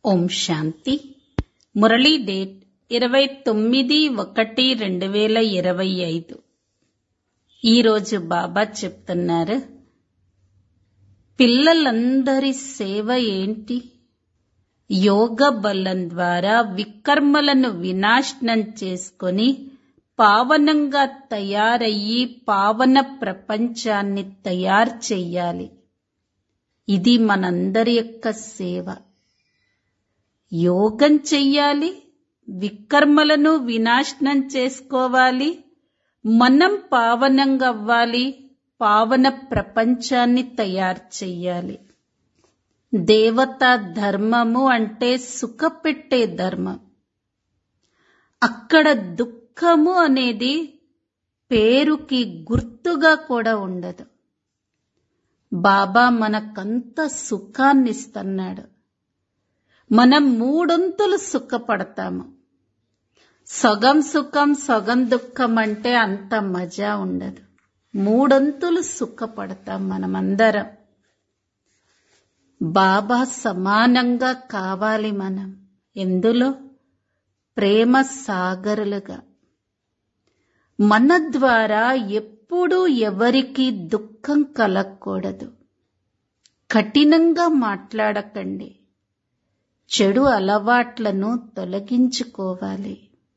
ఓం శాంతి Murali date ఇరవై తొమ్మిది ఒకటి రెండు వేల ఇరవై ఐదు ఈరోజు బాబా చెప్తున్నారు పిల్లలందరి సేవ ఏంటి యోగ బలం ద్వారా వికర్మలను వినాశనం చేసుకొని పావనంగా తయారయ్యి పావన ప్రపంచాన్ని తయారు చెయ్యాలి ఇది మనందరి యొక్క సేవ యోగం చెయ్యాలి వికర్మలను వినాశనం చేసుకోవాలి మనం పావనంగా అవ్వాలి పావన ప్రపంచాన్ని తయారు చెయ్యాలి దేవతా ధర్మము అంటే సుఖపెట్టే ధర్మం అక్కడ దుఃఖము అనేది పేరుకి గుర్తుగా కూడా ఉండదు బాబా మనకంత సుఖాన్నిస్తున్నాడు మనం మూడొంతులు సుఖపడతాము సగం సుఖం సగం దుఃఖం అంటే అంత మజా ఉండదు మూడొంతులు సుఖపడతాం మనమందరం బాబా సమానంగా కావాలి మనం ఎందులో ప్రేమ సాగరులుగా మన ద్వారా ఎప్పుడూ ఎవరికి దుఃఖం కలగకూడదు కఠినంగా మాట్లాడకండి చెడు అలవాట్లను తొలగించుకోవాలి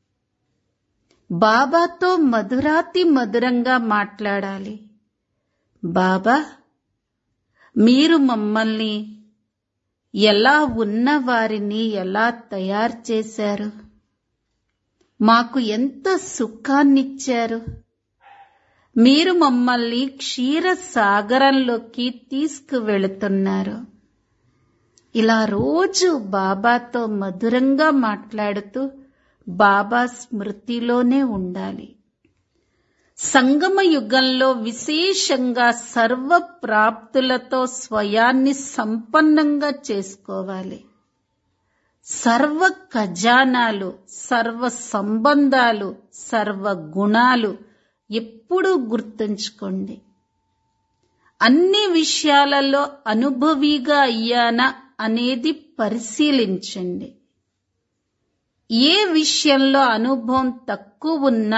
బాబాతో మధురాతి మధురంగా మాట్లాడాలి బాబా మీరు మమ్మల్ని ఎలా ఉన్న వారిని ఎలా తయారు చేశారు మాకు ఎంత సుఖాన్నిచ్చారు మీరు మమ్మల్ని క్షీర సాగరంలోకి తీసుకువెళుతున్నారు ఇలా రోజు బాబాతో మధురంగా మాట్లాడుతూ బాబా స్మృతిలోనే ఉండాలి సంగమ యుగంలో విశేషంగా సర్వ ప్రాప్తులతో స్వయాన్ని సంపన్నంగా చేసుకోవాలి సర్వ ఖజానాలు సర్వ సంబంధాలు సర్వ గుణాలు ఎప్పుడూ గుర్తుంచుకోండి అన్ని విషయాలలో అనుభవిగా అయ్యానా అనేది పరిశీలించండి ఏ విషయంలో అనుభవం తక్కువ ఉన్నా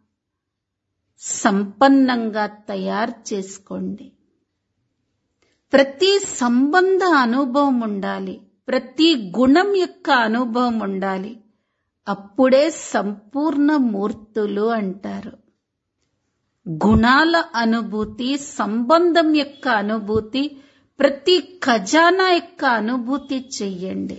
సంపన్నంగా తయారు చేసుకోండి ప్రతి సంబంధ అనుభవం ఉండాలి ప్రతి గుణం యొక్క అనుభవం ఉండాలి అప్పుడే సంపూర్ణ మూర్తులు అంటారు గుణాల అనుభూతి సంబంధం యొక్క అనుభూతి ప్రతి ఖజానా యొక్క అనుభూతి చెయ్యండి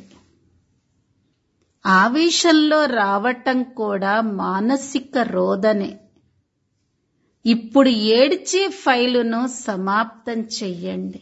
ఆవేశంలో రావటం కూడా మానసిక రోదనే ఇప్పుడు ఏడ్చే ఫైలును సమాప్తం చెయ్యండి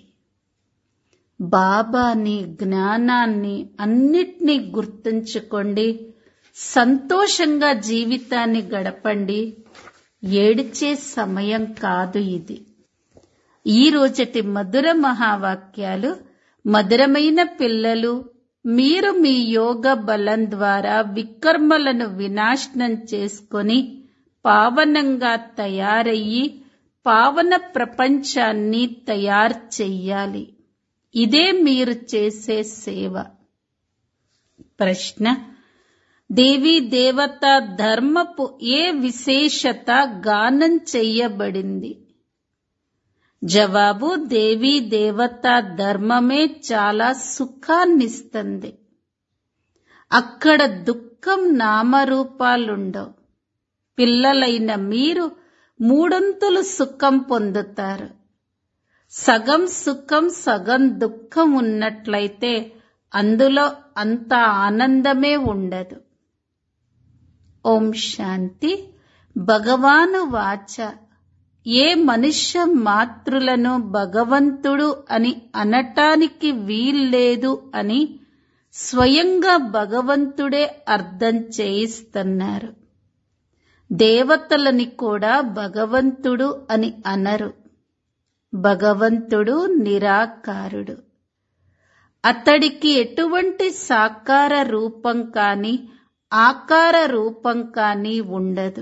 బాబాని జ్ఞానాన్ని అన్నిటినీ గుర్తుంచుకోండి సంతోషంగా జీవితాన్ని గడపండి ఏడ్చే సమయం కాదు ఇది ఈ రోజటి మధుర మహావాక్యాలు మధురమైన పిల్లలు మీరు మీ యోగ బలం ద్వారా వికర్మలను వినాశనం చేసుకొని పావనంగా తయారయ్యి పావన ప్రపంచాన్ని తయారు చెయ్యాలి ఇదే మీరు చేసే సేవ ప్రశ్న దేవీ దేవత ధర్మపు ఏ విశేషత గానం చెయ్యబడింది జవాబు దేవీ దేవత ధర్మమే చాలా సుఖాన్నిస్తుంది అక్కడ దుఃఖం నామరూపాలుండవు పిల్లలైన మీరు మూడొంతులు సుఖం పొందుతారు సగం సుఖం సగం దుఃఖం ఉన్నట్లయితే అందులో అంత ఆనందమే ఉండదు ఓం శాంతి భగవాను వాచ ఏ మనుష్య మాతృలను భగవంతుడు అని అనటానికి వీల్లేదు అని స్వయంగా భగవంతుడే అర్థం చేయిస్తున్నారు దేవతలని కూడా భగవంతుడు అని అనరు భగవంతుడు నిరాకారుడు అతడికి ఎటువంటి సాకార రూపం ఆకార రూపం కానీ ఉండదు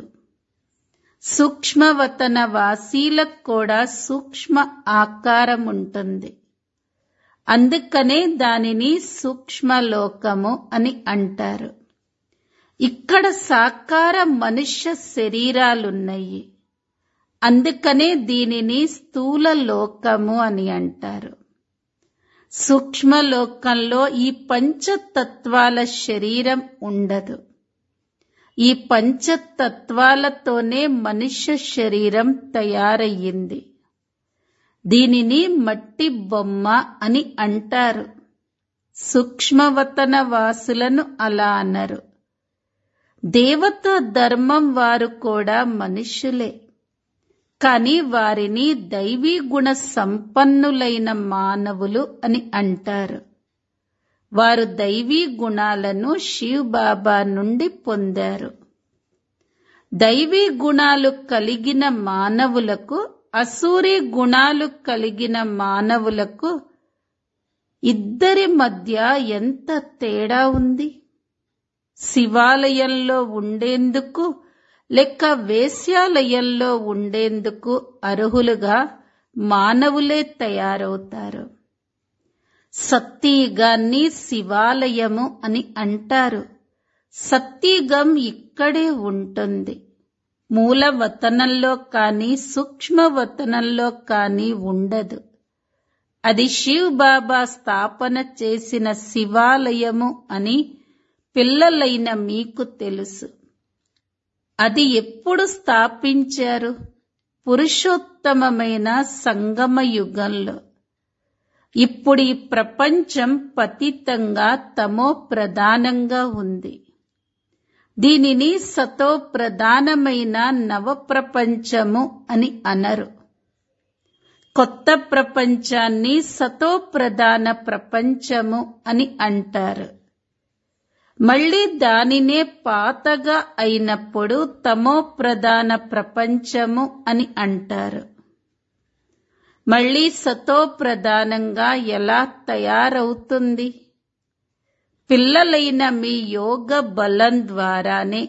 సూక్ష్మవతన వాసీలకు కూడా సూక్ష్మ ఆకారం ఉంటుంది అందుకనే దానిని సూక్ష్మలోకము అని అంటారు ఇక్కడ సాకార మనుష్య శరీరాలున్నాయి అందుకనే దీనిని స్థూల లోకము అని అంటారు సూక్ష్మలోకంలో ఈ పంచతత్వాల శరీరం ఉండదు ఈ పంచతత్వాలతోనే మనుష్య శరీరం తయారయ్యింది దీనిని మట్టి బొమ్మ అని అంటారు సూక్ష్మవతన వాసులను అలా అన్నారు దేవత ధర్మం వారు కూడా మనుష్యులే కాని వారిని దైవీ గుణ సంపన్నులైన మానవులు అని అంటారు వారు దైవీ గుణాలను శివ్ బాబా నుండి పొందారు దైవీ గుణాలు కలిగిన మానవులకు అసూరి గుణాలు కలిగిన మానవులకు ఇద్దరి మధ్య ఎంత తేడా ఉంది శివాలయంలో ఉండేందుకు లెక్క వేశ్యాలయంలో ఉండేందుకు అర్హులుగా మానవులే తయారవుతారు సత్యయుగాన్ని శివాలయము అని అంటారు సత్యయుగం ఇక్కడే ఉంటుంది మూల వతనంలో కానీ సూక్ష్మ వతనంలో కానీ ఉండదు అది శివ్ బాబా స్థాపన చేసిన శివాలయము అని పిల్లలైన మీకు తెలుసు అది ఎప్పుడు స్థాపించారు పురుషోత్తమమైన సంగమ యుగంలో ఇప్పుడు ఈ ప్రపంచం పతితంగా తమో ప్రధానంగా ఉంది దీనిని సతో ప్రధానమైన నవ ప్రపంచము అని అనరు కొత్త ప్రపంచాన్ని సతో ప్రధాన ప్రపంచము అని అంటారు మళ్ళీ దానినే పాతగా అయినప్పుడు తమో ప్రధాన ప్రపంచము అని అంటారు మళ్ళీ సతో ప్రధానంగా ఎలా తయారవుతుంది పిల్లలైన మీ యోగ బలం ద్వారానే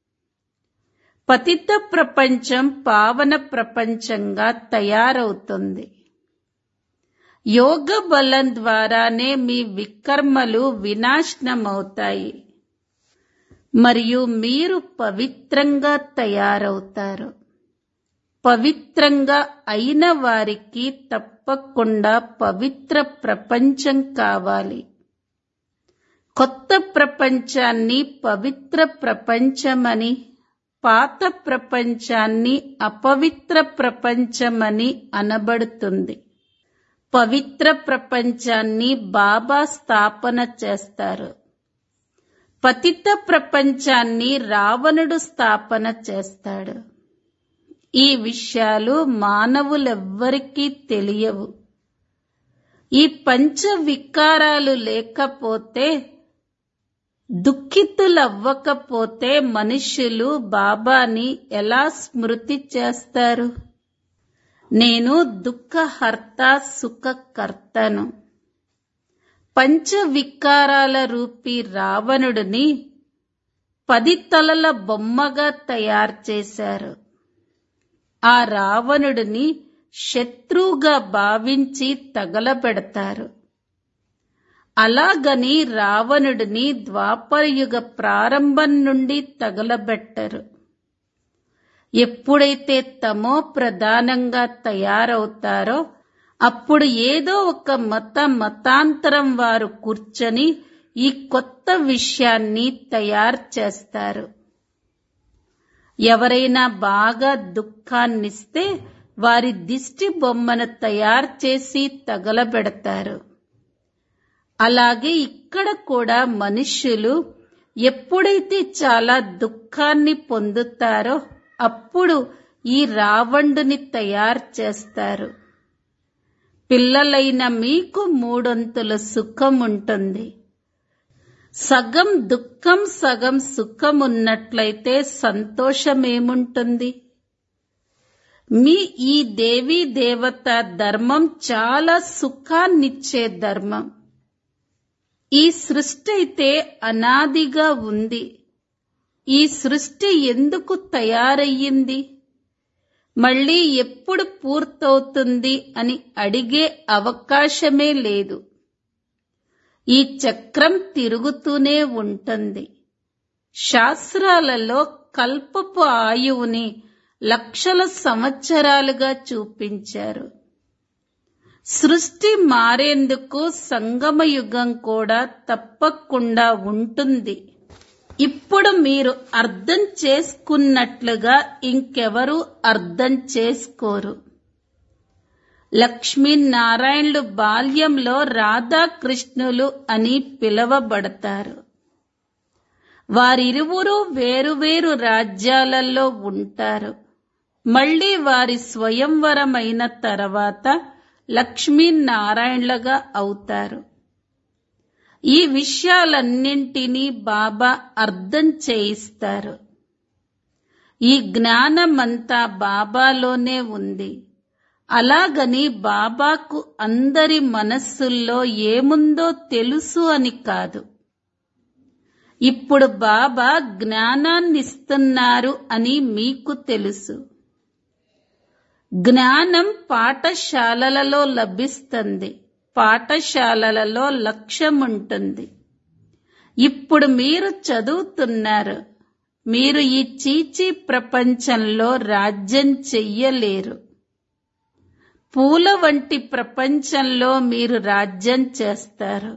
పతిత ప్రపంచం పావన ప్రపంచంగా తయారవుతుంది యోగ బలం ద్వారానే మీ వికర్మలు వినాశనమవుతాయి మరియు మీరు పవిత్రంగా తయారవుతారు పవిత్రంగా అయిన వారికి తప్పకుండా పవిత్ర ప్రపంచం కావాలి కొత్త ప్రపంచాన్ని పవిత్ర ప్రపంచమని పాత ప్రపంచాన్ని అపవిత్ర ప్రపంచమని అనబడుతుంది పవిత్ర ప్రపంచాన్ని బాబా స్థాపన చేస్తారు పతిత ప్రపంచాన్ని రావణుడు స్థాపన చేస్తాడు ఈ విషయాలు మానవులెవ్వరికీ తెలియవు ఈ పంచ వికారాలు లేకపోతే దుఃఖితులవ్వకపోతే మనుష్యులు బాబాని ఎలా స్మృతి చేస్తారు నేను దుఃఖహర్త సుఖకర్తను పంచ వికారాల రూపీ రావణుడిని పది తలల బొమ్మగా తయారు చేశారు ఆ రావణుడిని శత్రువుగా భావించి తగలబెడతారు అలాగని రావణుడిని ద్వాపరయుగ ప్రారంభం నుండి తగలబెట్టరు ఎప్పుడైతే తమో ప్రధానంగా తయారవుతారో అప్పుడు ఏదో ఒక మత మతాంతరం వారు కూర్చొని ఈ కొత్త విషయాన్ని తయారు చేస్తారు ఎవరైనా బాగా దుఃఖాన్నిస్తే వారి దిష్టి బొమ్మను తయారు చేసి తగలబెడతారు అలాగే ఇక్కడ కూడా మనుష్యులు ఎప్పుడైతే చాలా దుఃఖాన్ని పొందుతారో అప్పుడు ఈ రావణుని తయారు చేస్తారు పిల్లలైన మీకు మూడొంతుల సుఖం ఉంటుంది సగం దుఃఖం సగం సుఖం ఉన్నట్లయితే సంతోషమేముంటుంది మీ ఈ దేవీ దేవత ధర్మం చాలా సుఖాన్నిచ్చే ధర్మం ఈ సృష్టి అయితే అనాదిగా ఉంది ఈ సృష్టి ఎందుకు తయారయ్యింది మళ్ళీ ఎప్పుడు పూర్తవుతుంది అని అడిగే అవకాశమే లేదు ఈ చక్రం తిరుగుతూనే ఉంటుంది శాస్త్రాలలో కల్పపు ఆయువుని లక్షల సంవత్సరాలుగా చూపించారు సృష్టి మారేందుకు సంగమయుగం కూడా తప్పకుండా ఉంటుంది ఇప్పుడు మీరు అర్థం చేసుకున్నట్లుగా ఇంకెవరూ అర్థం చేసుకోరు లక్ష్మీనారాయణులు బాల్యంలో రాధాకృష్ణులు అని పిలవబడతారు వారిరువురు వేరువేరు రాజ్యాలలో ఉంటారు మళ్ళీ వారి స్వయంవరమైన తర్వాత లక్ష్మీనారాయణలుగా అవుతారు ఈ విషయాలన్నింటినీ బాబా అర్థం చేయిస్తారు ఈ జ్ఞానమంతా బాబాలోనే ఉంది అలాగని బాబాకు అందరి మనస్సుల్లో ఏముందో తెలుసు అని కాదు ఇప్పుడు బాబా జ్ఞానాన్నిస్తున్నారు అని మీకు తెలుసు జ్ఞానం పాఠశాలలలో లభిస్తుంది పాఠశాలలలో లక్ష్యం ఉంటుంది ఇప్పుడు మీరు చదువుతున్నారు మీరు ఈ చీచీ ప్రపంచంలో రాజ్యం చెయ్యలేరు పూల వంటి ప్రపంచంలో మీరు రాజ్యం చేస్తారు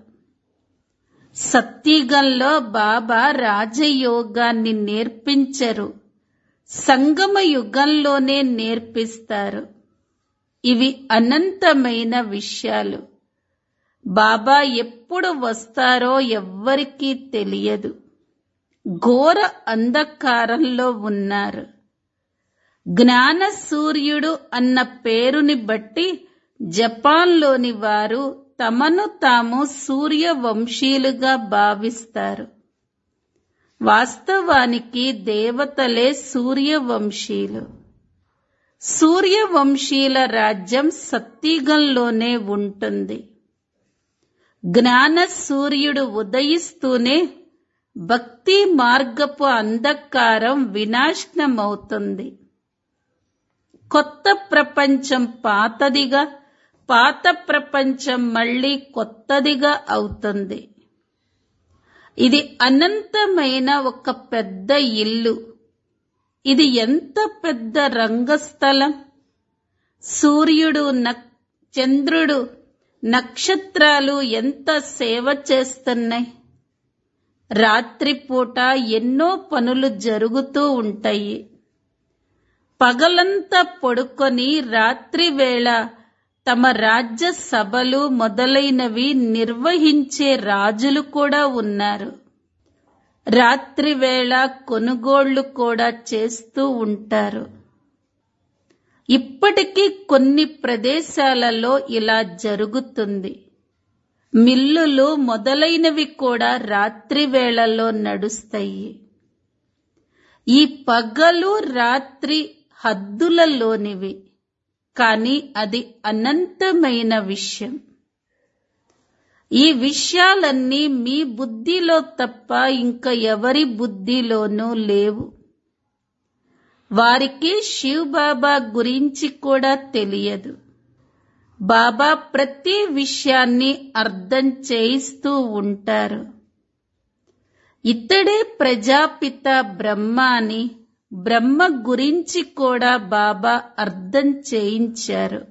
సత్యగంలో బాబా రాజయోగాన్ని నేర్పించరు సంగమ యుగంలోనే నేర్పిస్తారు ఇవి అనంతమైన విషయాలు బాబా ఎప్పుడు వస్తారో ఎవ్వరికీ తెలియదు ఘోర అంధకారంలో ఉన్నారు జ్ఞాన సూర్యుడు అన్న పేరుని బట్టి జపాన్లోని వారు తమను తాము సూర్యవంశీయులుగా భావిస్తారు వాస్తవానికి దేవతలే సూర్యవంశీయులు సూర్యవంశీయుల రాజ్యం సత్తిగంలోనే ఉంటుంది జ్ఞాన సూర్యుడు ఉదయిస్తూనే భక్తి మార్గపు అంధకారం వినాశనమవుతుంది కొత్త ప్రపంచం పాతదిగా పాత ప్రపంచం మళ్ళీ కొత్తదిగా అవుతుంది ఇది అనంతమైన ఒక పెద్ద ఇల్లు ఇది ఎంత పెద్ద రంగస్థలం సూర్యుడు నక్ చంద్రుడు నక్షత్రాలు ఎంత సేవ చేస్తున్నాయి రాత్రిపూట ఎన్నో పనులు జరుగుతూ ఉంటాయి పగలంతా పడుకొని రాత్రి వేళ తమ రాజ్య సభలు మొదలైనవి నిర్వహించే రాజులు కూడా ఉన్నారు రాత్రి వేళ కొనుగోళ్లు కూడా చేస్తూ ఉంటారు ఇప్పటికీ కొన్ని ప్రదేశాలలో ఇలా జరుగుతుంది మిల్లులు మొదలైనవి కూడా రాత్రి వేళలో నడుస్తాయి ఈ పగలు రాత్రి హద్దులలోనివి కానీ అది అనంతమైన విషయం ఈ విషయాలన్నీ మీ బుద్ధిలో తప్ప ఇంకా ఎవరి బుద్ధిలోనూ లేవు వారికి శివ్ బాబా గురించి కూడా తెలియదు బాబా ప్రతి విషయాన్ని అర్థం చేయిస్తూ ఉంటారు ఇతడే ప్రజాపిత బ్రహ్మ అని బ్రహ్మ గురించి కూడా బాబా అర్థం చేయించారు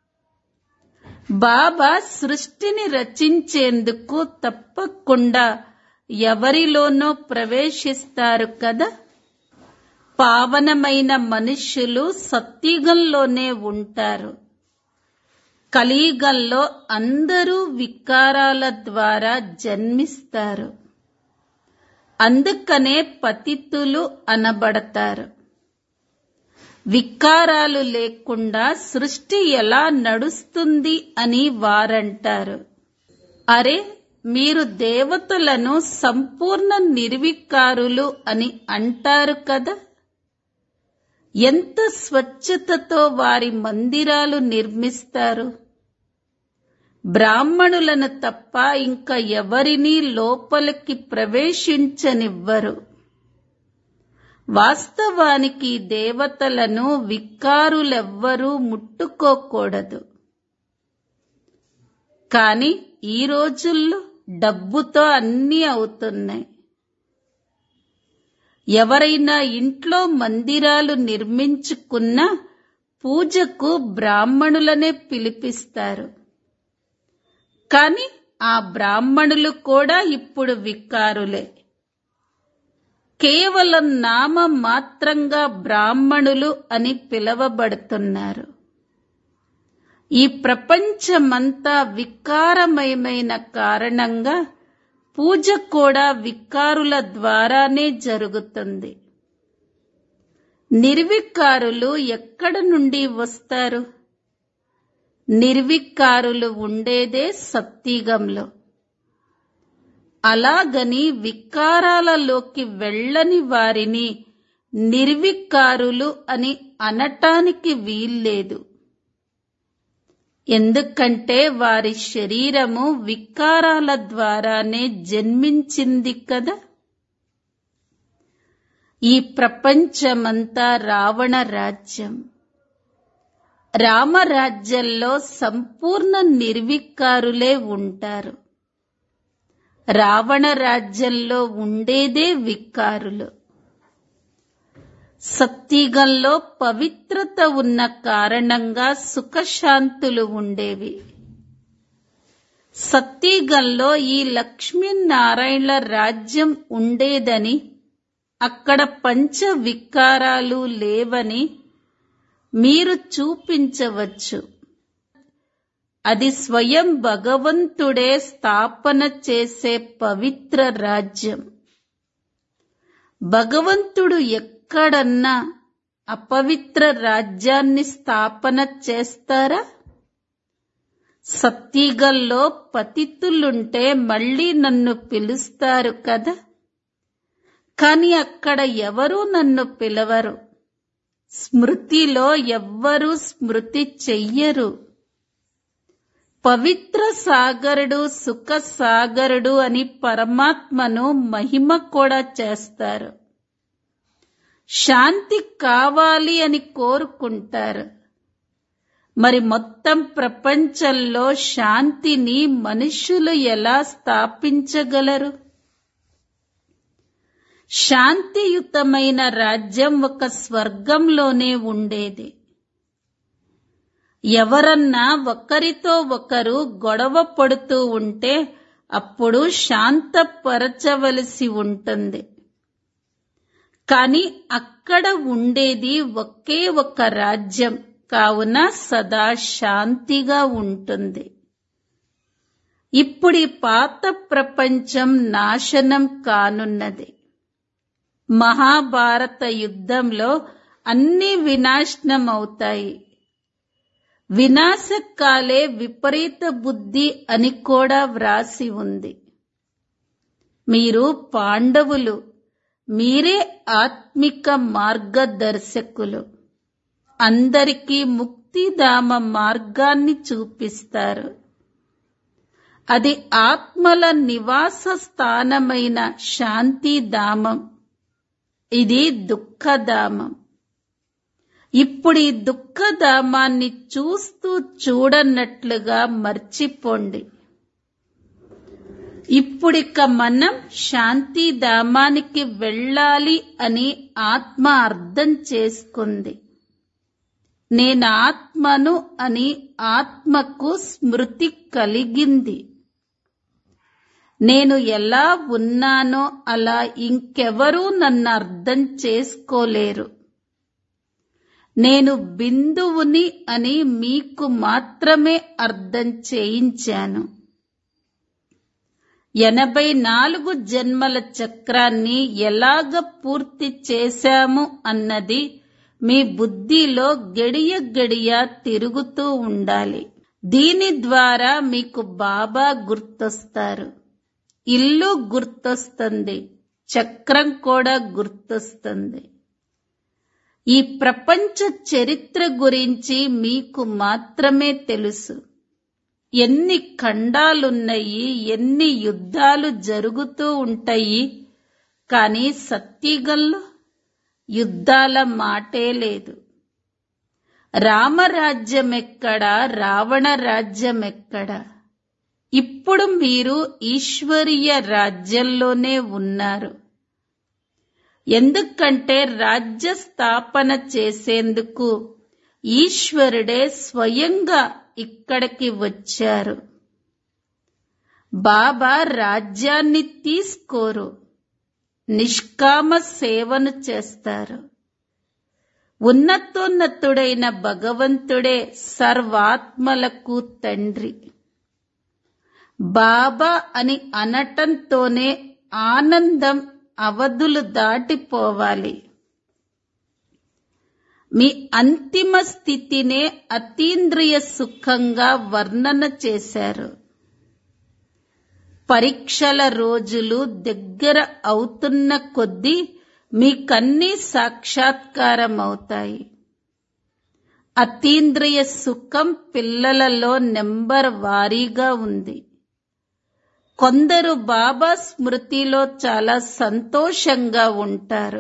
బాబా సృష్టిని రచించేందుకు తప్పకుండా ఎవరిలోనో ప్రవేశిస్తారు కదా పావనమైన మనుష్యులు సత్యుగంలోనే ఉంటారు కలియుగంలో అందరూ వికారాల ద్వారా జన్మిస్తారు అందుకనే పతితులు అనబడతారు వికారాలు లేకుండా సృష్టి ఎలా నడుస్తుంది అని వారంటారు అరే మీరు దేవతలను సంపూర్ణ నిర్వికారులు అని అంటారు కదా ఎంత స్వచ్ఛతతో వారి మందిరాలు నిర్మిస్తారు బ్రాహ్మణులను తప్ప ఇంకా ఎవరినీ లోపలికి ప్రవేశించనివ్వరు వాస్తవానికి దేవతలను వికారులెవ్వరూ ముట్టుకోకూడదు కాని ఈ రోజుల్లో డబ్బుతో అన్నీ అవుతున్నాయి ఎవరైనా ఇంట్లో మందిరాలు నిర్మించుకున్నా పూజకు బ్రాహ్మణులనే పిలిపిస్తారు కాని ఆ బ్రాహ్మణులు కూడా ఇప్పుడు వికారులే కేవలం నామ మాత్రంగా బ్రాహ్మణులు అని పిలవబడుతున్నారు ఈ ప్రపంచమంతా వికారమయమైన కారణంగా పూజ కూడా వికారుల ద్వారానే జరుగుతుంది నిర్వికారులు ఎక్కడ నుండి వస్తారు నిర్వికారులు ఉండేదే సత్తిగంలో అలాగని వికారాలలోకి వెళ్ళని వారిని నిర్వికారులు అని అనటానికి వీల్లేదు ఎందుకంటే వారి శరీరము వికారాల ద్వారానే జన్మించింది కదా ఈ ప్రపంచమంతా రావణ రాజ్యం రామరాజ్యంలో సంపూర్ణ నిర్వికారులే ఉంటారు రావణ రాజ్యంలో ఉండేదే వికారులు సత్తిగంలో పవిత్రత ఉన్న కారణంగా సుఖశాంతులు ఉండేవి సత్తిగంలో ఈ లక్ష్మీనారాయణల రాజ్యం ఉండేదని అక్కడ పంచ వికారాలు లేవని మీరు చూపించవచ్చు అది స్వయం భగవంతుడే స్థాపన చేసే పవిత్ర రాజ్యం భగవంతుడు ఎక్కడన్నా అపవిత్ర రాజ్యాన్ని స్థాపన చేస్తారా సత్తిగల్లో పతితులుంటే మళ్ళీ నన్ను పిలుస్తారు కదా కాని అక్కడ ఎవరూ నన్ను పిలవరు స్మృతిలో ఎవ్వరూ స్మృతి చెయ్యరు పవిత్ర సాగరుడు సుఖ సాగరుడు అని పరమాత్మను మహిమ కూడా చేస్తారు శాంతి కావాలి అని కోరుకుంటారు మరి మొత్తం ప్రపంచంలో శాంతిని మనుషులు ఎలా స్థాపించగలరు శాంతియుతమైన రాజ్యం ఒక స్వర్గంలోనే ఉండేది ఎవరన్నా ఒకరితో ఒకరు గొడవ పడుతూ ఉంటే అప్పుడు శాంతపరచవలసి ఉంటుంది కాని అక్కడ ఉండేది ఒకే ఒక రాజ్యం కావున సదా శాంతిగా ఉంటుంది ఇప్పుడు ఈ పాత ప్రపంచం నాశనం కానున్నది మహాభారత యుద్ధంలో అన్ని వినాశనం అవుతాయి వినాశకాలే విపరీత బుద్ధి అని కూడా వ్రాసి ఉంది మీరు పాండవులు మీరే ఆత్మిక మార్గదర్శకులు అందరికీ ముక్తిధామ మార్గాన్ని చూపిస్తారు అది ఆత్మల నివాస స్థానమైన శాంతిధామం ఇది దుఃఖధామం ఇప్పుడు ఈ దుఃఖధామాన్ని చూస్తూ చూడనట్లుగా మర్చిపోండి ఇప్పుడిక మనం శాంతిధామానికి వెళ్ళాలి అని ఆత్మ అర్థం చేసుకుంది నేను ఆత్మను అని ఆత్మకు స్మృతి కలిగింది నేను ఎలా ఉన్నానో అలా ఇంకెవరూ నన్ను అర్థం చేసుకోలేరు నేను బిందువుని అని మీకు మాత్రమే అర్థం చేయించాను ఎనభై నాలుగు జన్మల చక్రాన్ని ఎలాగ పూర్తి చేశాము అన్నది మీ బుద్ధిలో గడియ గడియ తిరుగుతూ ఉండాలి దీని ద్వారా మీకు బాబా గుర్తొస్తారు ఇల్లు గుర్తొస్తుంది చక్రం కూడా గుర్తొస్తుంది ఈ ప్రపంచ చరిత్ర గురించి మీకు మాత్రమే తెలుసు ఎన్ని ఖండాలున్నాయి ఎన్ని యుద్ధాలు జరుగుతూ ఉంటాయి కానీ సత్యగల్లో యుద్ధాల మాటే లేదు రామరాజ్యం ఎక్కడా రావణ రాజ్యం ఎక్కడా ఇప్పుడు మీరు ఈశ్వరీయ రాజ్యంలోనే ఉన్నారు ఎందుకంటే రాజ్య స్థాపన చేసేందుకు ఈశ్వరుడే స్వయంగా ఇక్కడికి వచ్చారు బాబా రాజ్యాన్ని తీసుకోరు నిష్కామ సేవను చేస్తారు ఉన్నతోన్నతుడైన భగవంతుడే సర్వాత్మలకు తండ్రి బాబా అని అనటంతోనే ఆనందం అవధులు దాటిపోవాలి మీ అంతిమ స్థితినే అతీంద్రియ సుఖంగా వర్ణన చేశారు పరీక్షల రోజులు దగ్గర అవుతున్న కొద్దీ మీకన్నీ సాక్షాత్కారమవుతాయి అతీంద్రియ సుఖం పిల్లలలో నెంబర్ వారీగా ఉంది కొందరు బాబా స్మృతిలో చాలా సంతోషంగా ఉంటారు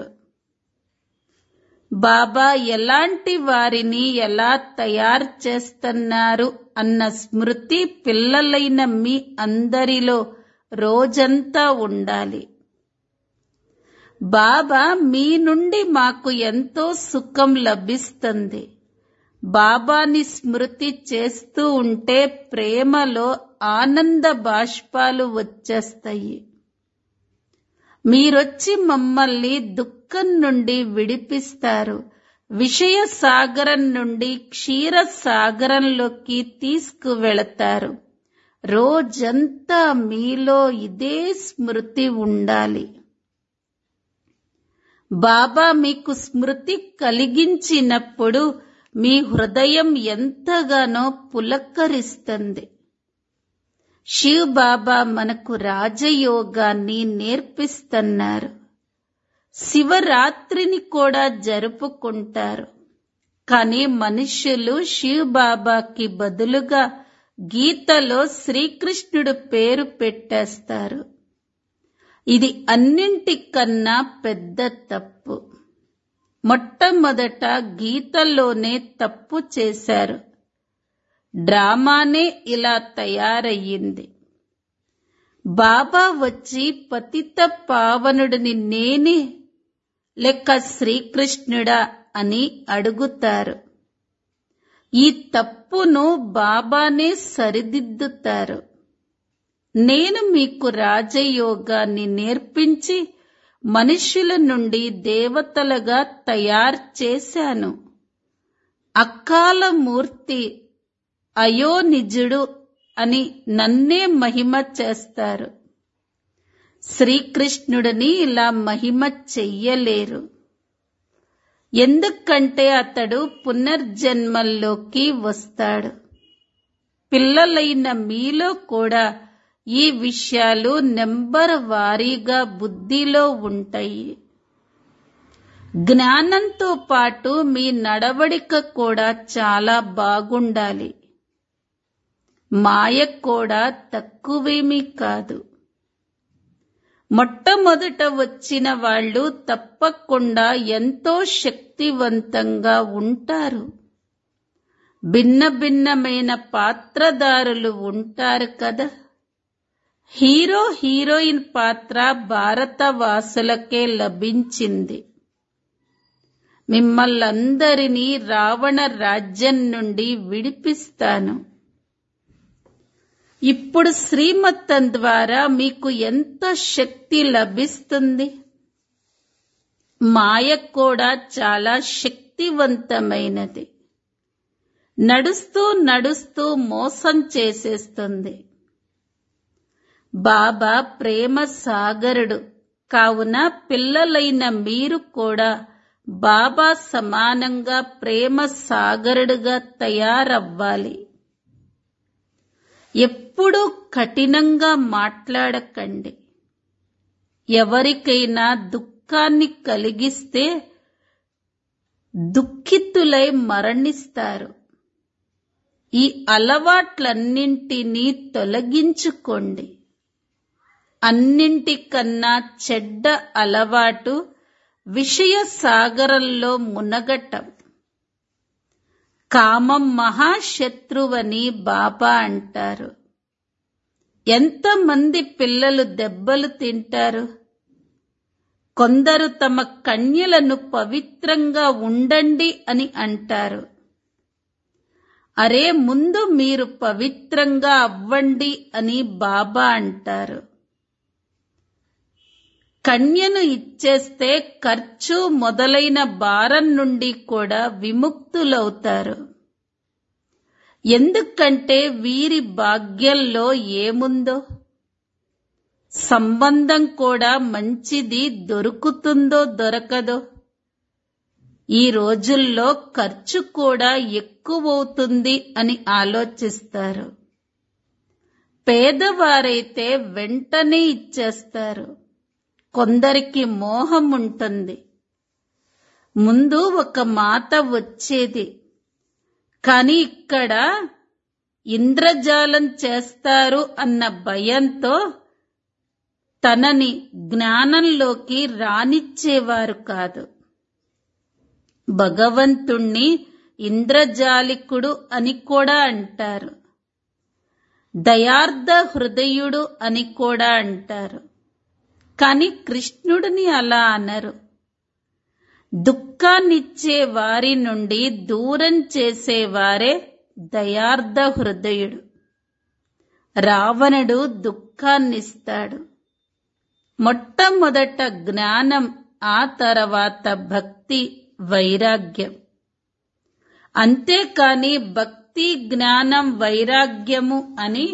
బాబా ఎలాంటి వారిని ఎలా తయారు చేస్తున్నారు అన్న స్మృతి పిల్లలైన మీ అందరిలో రోజంతా ఉండాలి బాబా మీ నుండి మాకు ఎంతో సుఖం లభిస్తుంది బాబాని స్మృతి చేస్తూ ఉంటే ప్రేమలో ఆనంద బాష్పాలు వచ్చేస్తాయి మీరొచ్చి మమ్మల్ని దుఃఖం నుండి విడిపిస్తారు విషయ సాగరం నుండి క్షీర సాగరంలోకి తీసుకువెళతారు రోజంతా మీలో ఇదే స్మృతి ఉండాలి బాబా మీకు స్మృతి కలిగించినప్పుడు మీ హృదయం ఎంతగానో పులక్కరిస్తుంది శివ్ బాబా మనకు రాజయోగాన్ని నేర్పిస్తున్నారు శివరాత్రిని కూడా జరుపుకుంటారు కానీ మనుష్యులు శివ్ బాబాకి బదులుగా గీతలో శ్రీకృష్ణుడు పేరు పెట్టేస్తారు ఇది అన్నింటికన్నా పెద్ద తప్పు మొట్టమొదట గీతలోనే తప్పు చేశారు డ్రామానే ఇలా తయారయ్యింది బాబా వచ్చి పతిత పావనుడిని నేనే లెక్క శ్రీకృష్ణుడా అని అడుగుతారు ఈ తప్పును బాబానే సరిదిద్దుతారు నేను మీకు రాజయోగాన్ని నేర్పించి మనుషుల నుండి దేవతలుగా తయారు చేశాను అకాల మూర్తి అయోనిజుడు అని నన్నే మహిమ చేస్తారు శ్రీకృష్ణుడిని ఇలా మహిమ చెయ్యలేరు ఎందుకంటే అతడు పునర్జన్మల్లోకి వస్తాడు పిల్లలైన మీలో కూడా ఈ విషయాలు నెంబర్ వారీగా బుద్ధిలో ఉంటాయి జ్ఞానంతో పాటు మీ నడవడిక కూడా చాలా బాగుండాలి మాయ కూడా తక్కువేమీ కాదు మొట్టమొదట వచ్చిన వాళ్ళు తప్పకుండా ఎంతో శక్తివంతంగా ఉంటారు భిన్న భిన్నమైన పాత్రదారులు ఉంటారు కదా హీరో హీరోయిన్ పాత్ర భారతవాసులకే లభించింది మిమ్మల్ందరినీ రావణ రాజ్యం నుండి విడిపిస్తాను ఇప్పుడు శ్రీమత్తం ద్వారా మీకు ఎంత శక్తి లభిస్తుంది మాయ కూడా చాలా శక్తివంతమైనది నడుస్తూ నడుస్తూ మోసం చేసేస్తుంది బాబా ప్రేమ సాగరుడు కావున పిల్లలైన మీరు కూడా బాబా సమానంగా ప్రేమ సాగరుడుగా తయారవ్వాలి ఎప్పుడూ కఠినంగా మాట్లాడకండి ఎవరికైనా దుఃఖాన్ని కలిగిస్తే దుఃఖితులై మరణిస్తారు ఈ అలవాట్లన్నింటినీ తొలగించుకోండి అన్నింటికన్నా చెడ్డ అలవాటు విషయ సాగరంలో మునగటం కామం మహాశత్రువని బాబా అంటారు ఎంతమంది పిల్లలు దెబ్బలు తింటారు కొందరు తమ కన్యలను పవిత్రంగా ఉండండి అని అంటారు అరే ముందు మీరు పవిత్రంగా అవ్వండి అని బాబా అంటారు కన్యను ఇచ్చేస్తే ఖర్చు మొదలైన భారం నుండి కూడా విముక్తులవుతారు ఎందుకంటే వీరి భాగ్యంలో ఏముందో సంబంధం కూడా మంచిది దొరుకుతుందో దొరకదో ఈ రోజుల్లో ఖర్చు కూడా ఎక్కువవుతుంది అని ఆలోచిస్తారు పేదవారైతే వెంటనే ఇచ్చేస్తారు కొందరికి మోహం ఉంటుంది ముందు ఒక మాత వచ్చేది కాని ఇక్కడ ఇంద్రజాలం చేస్తారు అన్న భయంతో తనని జ్ఞానంలోకి రానిచ్చేవారు కాదు భగవంతుణ్ణి ఇంద్రజాలికుడు అని కూడా అంటారు దయార్థ హృదయుడు అని కూడా అంటారు కాని కృష్ణుడిని అలా అనరు దుఃఖాన్నిచ్చే వారి నుండి దూరం చేసేవారే దయార్థ హృదయుడు రావణుడు దుఃఖాన్నిస్తాడు మొట్టమొదట జ్ఞానం ఆ తర్వాత భక్తి వైరాగ్యం అంతేకాని భక్తి జ్ఞానం వైరాగ్యము అని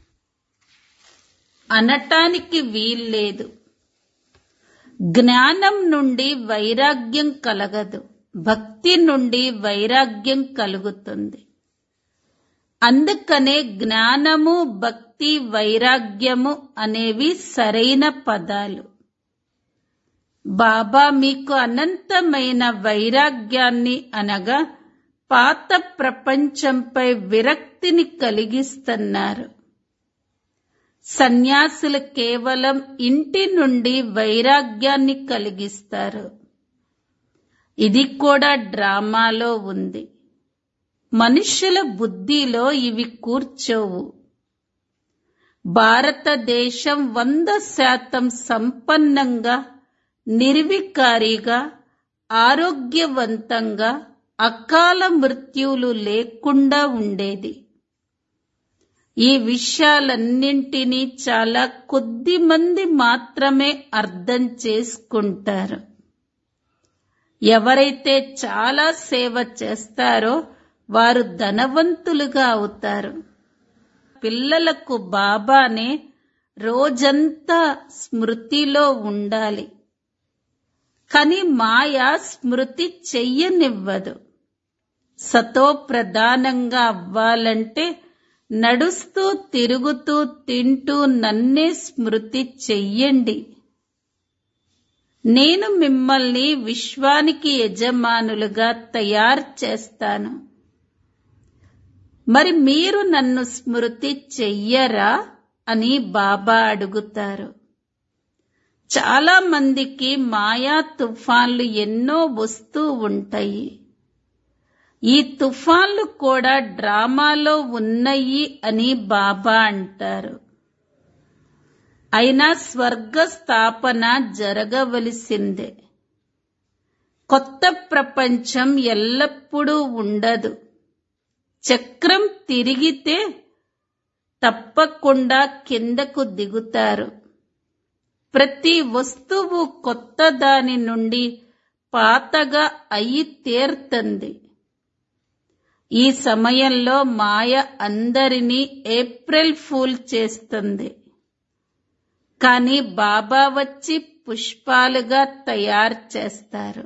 అనటానికి వీల్లేదు జ్ఞానం నుండి వైరాగ్యం కలగదు భక్తి నుండి వైరాగ్యం కలుగుతుంది అందుకనే జ్ఞానము భక్తి వైరాగ్యము అనేవి సరైన పదాలు బాబా మీకు అనంతమైన వైరాగ్యాన్ని అనగా పాత ప్రపంచంపై విరక్తిని కలిగిస్తున్నారు సన్యాసులు కేవలం ఇంటి నుండి వైరాగ్యాన్ని కలిగిస్తారు ఇది కూడా డ్రామాలో ఉంది మనుష్యుల బుద్ధిలో ఇవి కూర్చోవు భారతదేశం వంద శాతం సంపన్నంగా నిర్వికారిగా ఆరోగ్యవంతంగా అకాల మృత్యువులు లేకుండా ఉండేది ఈ విషయాలన్నింటినీ చాలా కొద్ది మంది మాత్రమే అర్థం చేసుకుంటారు ఎవరైతే చాలా సేవ చేస్తారో వారు ధనవంతులుగా అవుతారు పిల్లలకు బాబానే రోజంతా స్మృతిలో ఉండాలి కాని మాయ స్మృతి చెయ్యనివ్వదు సతో ప్రధానంగా అవ్వాలంటే నడుస్తూ తిరుగుతూ తింటూ నన్నే స్మృతి చెయ్యండి నేను మిమ్మల్ని విశ్వానికి యజమానులుగా తయారు చేస్తాను మరి మీరు నన్ను స్మృతి చెయ్యరా అని బాబా అడుగుతారు చాలా మందికి మాయా తుఫాన్లు ఎన్నో వస్తూ ఉంటాయి ఈ తుఫాన్లు కూడా డ్రామాలో ఉన్నాయి అని బాబా అంటారు అయినా స్వర్గ స్థాపన జరగవలసిందే కొత్త ప్రపంచం ఎల్లప్పుడూ ఉండదు చక్రం తిరిగితే తప్పకుండా కిందకు దిగుతారు ప్రతి వస్తువు కొత్త దాని నుండి పాతగా అయి తీరుతుంది ఈ సమయంలో మాయ అందరినీ ఏప్రిల్ ఫూల్ చేస్తుంది కానీ బాబా వచ్చి పుష్పాలుగా తయారు చేస్తారు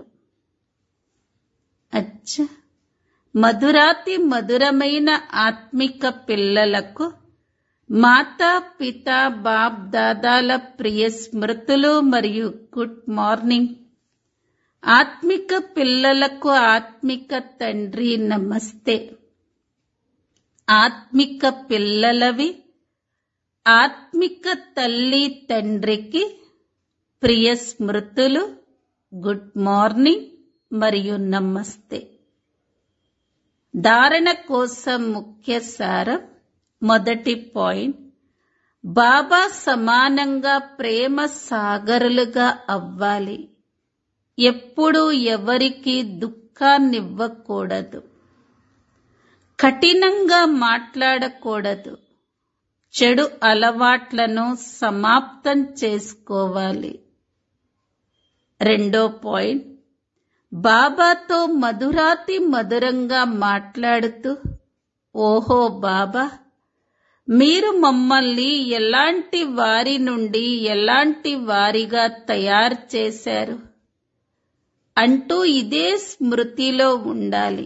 అచ్చా మధురాతి మధురమైన ఆత్మిక పిల్లలకు మాతా పిత బాప్ దాదాల ప్రియ స్మృతులు మరియు గుడ్ మార్నింగ్ ఆత్మిక పిల్లలకు ఆత్మిక తండ్రి నమస్తే ఆత్మిక పిల్లలవి ఆత్మిక తల్లి తండ్రికి ప్రియ స్మృతులు గుడ్ మార్నింగ్ మరియు నమస్తే ధారణ కోసం ముఖ్య సారం మొదటి పాయింట్ బాబా సమానంగా ప్రేమ సాగరులుగా అవ్వాలి ఎప్పుడూ ఎవరికి దుఃఖాన్నివ్వకూడదు కఠినంగా మాట్లాడకూడదు చెడు అలవాట్లను సమాప్తం చేసుకోవాలి రెండో పాయింట్ బాబాతో మధురాతి మధురంగా మాట్లాడుతూ ఓహో బాబా మీరు మమ్మల్ని ఎలాంటి వారి నుండి ఎలాంటి వారిగా తయారు చేశారు అంటూ ఇదే స్మృతిలో ఉండాలి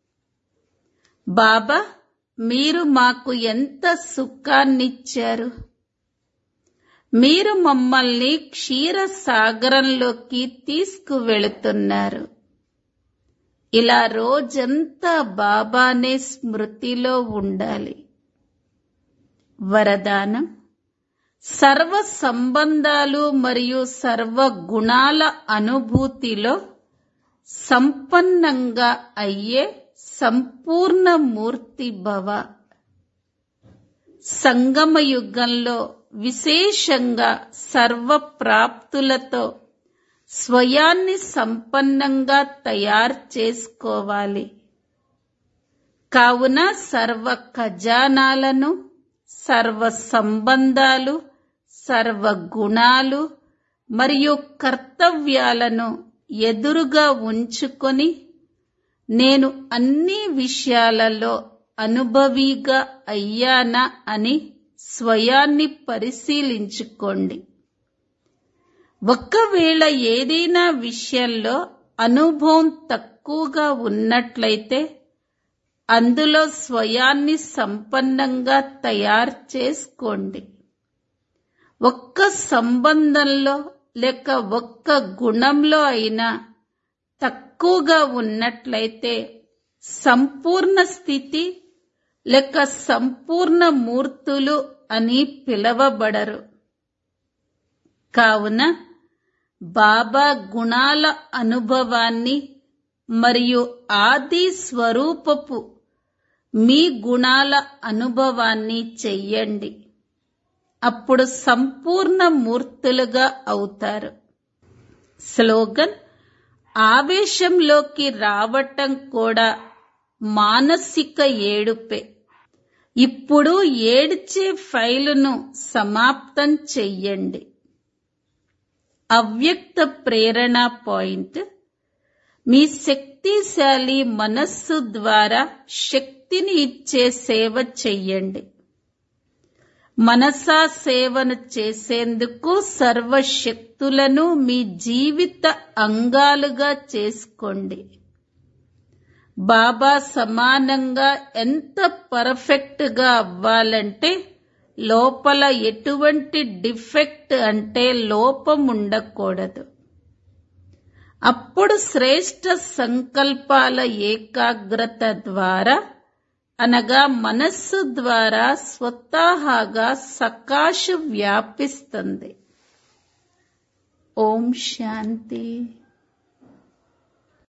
బాబా మీరు మాకు ఎంత సుఖాన్నిచ్చారు మీరు మమ్మల్ని క్షీర సాగరంలోకి తీసుకువెళుతున్నారు ఇలా రోజంతా బాబానే స్మృతిలో ఉండాలి వరదానం సర్వ సంబంధాలు మరియు సర్వ గుణాల అనుభూతిలో సంపన్నంగా అయ్యే సంపూర్ణ మూర్తి భవ సంగమ యుగంలో విశేషంగా సర్వ ప్రాప్తులతో స్వయాన్ని సంపన్నంగా తయారు చేసుకోవాలి కావున సర్వ ఖజానాలను సర్వ సంబంధాలు సర్వ గుణాలు మరియు కర్తవ్యాలను ఎదురుగా ఉంచుకొని నేను అన్ని విషయాలలో అనుభవిగా అయ్యానా అని స్వయాన్ని పరిశీలించుకోండి ఒక్కవేళ ఏదైనా విషయంలో అనుభవం తక్కువగా ఉన్నట్లయితే అందులో స్వయాన్ని సంపన్నంగా తయారు చేసుకోండి ఒక్క సంబంధంలో లేక ఒక్క గుణంలో అయినా తక్కువగా ఉన్నట్లయితే సంపూర్ణ స్థితి లేక సంపూర్ణ మూర్తులు అని పిలవబడరు కావున బాబా గుణాల అనుభవాన్ని మరియు ఆది స్వరూపపు మీ గుణాల అనుభవాన్ని చెయ్యండి అప్పుడు సంపూర్ణ మూర్తులుగా అవుతారు స్లోగన్ ఆవేశంలోకి రావటం కూడా మానసిక ఏడుపే ఇప్పుడు ఏడ్చే ఫైలును సమాప్తం చెయ్యండి అవ్యక్త ప్రేరణ పాయింట్ మీ శక్తిశాలి మనస్సు ద్వారా శక్తిని ఇచ్చే సేవ చెయ్యండి మనసా సేవను చేసేందుకు సర్వశక్తులను మీ జీవిత అంగాలుగా చేసుకోండి బాబా సమానంగా ఎంత పర్ఫెక్ట్ గా అవ్వాలంటే లోపల ఎటువంటి డిఫెక్ట్ అంటే లోపం ఉండకూడదు అప్పుడు శ్రేష్ట సంకల్పాల ఏకాగ్రత ద్వారా అనగా మనస్సు ద్వారా స్వతహాగా సకాశ వ్యాపిస్తుంది ఓం శాంతి